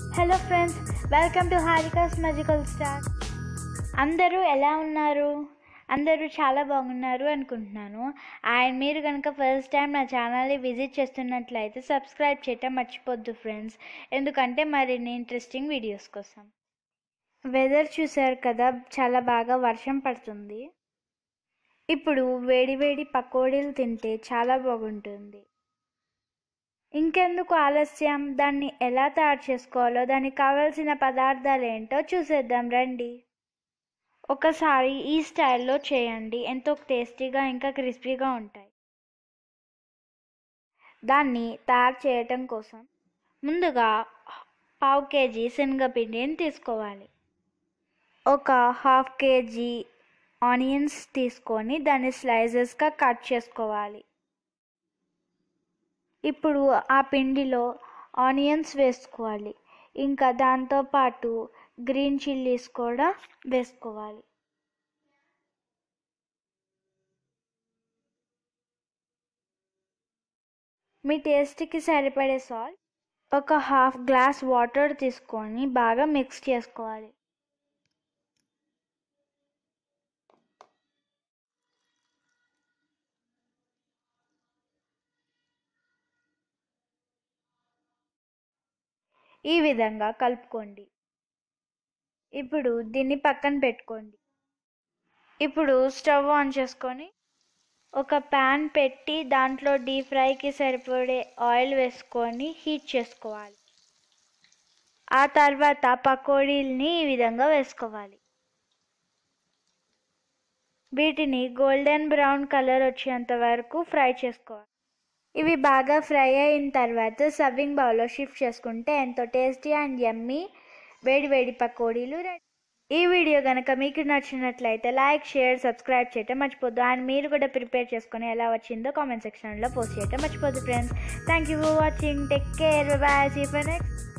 hello friends welcome to Harika's magical star అందరూ ఎలా ఉన్నారు అందరూ చాలా బాగున్నారు అనుకుంటున్నాను అండ్ మీరు కనుక ఫస్ట్ టైం నా ఛానల్ని విజిట్ చేస్తున్నట్లయితే సబ్స్క్రైబ్ చేయటం మర్చిపోద్దు ఫ్రెండ్స్ ఎందుకంటే మరిన్ని ఇంట్రెస్టింగ్ వీడియోస్ కోసం వెదర్ చూసారు కదా చాలా బాగా వర్షం పడుతుంది ఇప్పుడు వేడి వేడి పకోడీలు తింటే చాలా బాగుంటుంది ఇంకెందుకు ఆలస్యం దాన్ని ఎలా తయారు చేసుకోవాలో దానికి కావాల్సిన పదార్థాలు ఏంటో చూసేద్దాం రండి ఒకసారి ఈ స్టైల్లో చేయండి ఎంతో టేస్టీగా ఇంకా క్రిస్పీగా ఉంటాయి దాన్ని తయారు చేయటం కోసం ముందుగా పావు కేజీ శనగపిండిని తీసుకోవాలి ఒక హాఫ్ కేజీ ఆనియన్స్ తీసుకొని దాన్ని స్లైసెస్గా కట్ చేసుకోవాలి ఇప్పుడు ఆ పిండిలో ఆనియన్స్ వేసుకోవాలి ఇంకా దాంతోపాటు గ్రీన్ చిల్లీస్ కూడా వేసుకోవాలి మీ టేస్ట్కి సరిపడే సాల్ట్ ఒక హాఫ్ గ్లాస్ వాటర్ తీసుకొని బాగా మిక్స్ చేసుకోవాలి ఈ విధంగా కలుపుకోండి ఇప్పుడు దీన్ని పక్కన పెట్టుకోండి ఇప్పుడు స్టవ్ ఆన్ చేసుకొని ఒక ప్యాన్ పెట్టి దాంట్లో డీప్ ఫ్రైకి సరిపడే ఆయిల్ వేసుకొని హీట్ చేసుకోవాలి ఆ తర్వాత పకోడీల్ని ఈ విధంగా వేసుకోవాలి వీటిని గోల్డెన్ బ్రౌన్ కలర్ వచ్చేంత వరకు ఫ్రై చేసుకోవాలి ఇవి బాగా ఫ్రై అయిన తర్వాత సర్వింగ్ బౌల్లో షిఫ్ట్ చేసుకుంటే ఎంతో టేస్టీ అండ్ యమ్మీ వేడి వేడి పకోడీలు రెడీ ఈ వీడియో కనుక మీకు నచ్చినట్లయితే లైక్ షేర్ సబ్స్క్రైబ్ చేయటం మర్చిపోద్దు అండ్ మీరు కూడా ప్రిపేర్ చేసుకొని ఎలా వచ్చిందో కామెంట్ సెక్షన్లో పోస్ట్ చేయటం మర్చిపోద్దు friends thank you for watching take care bye see for next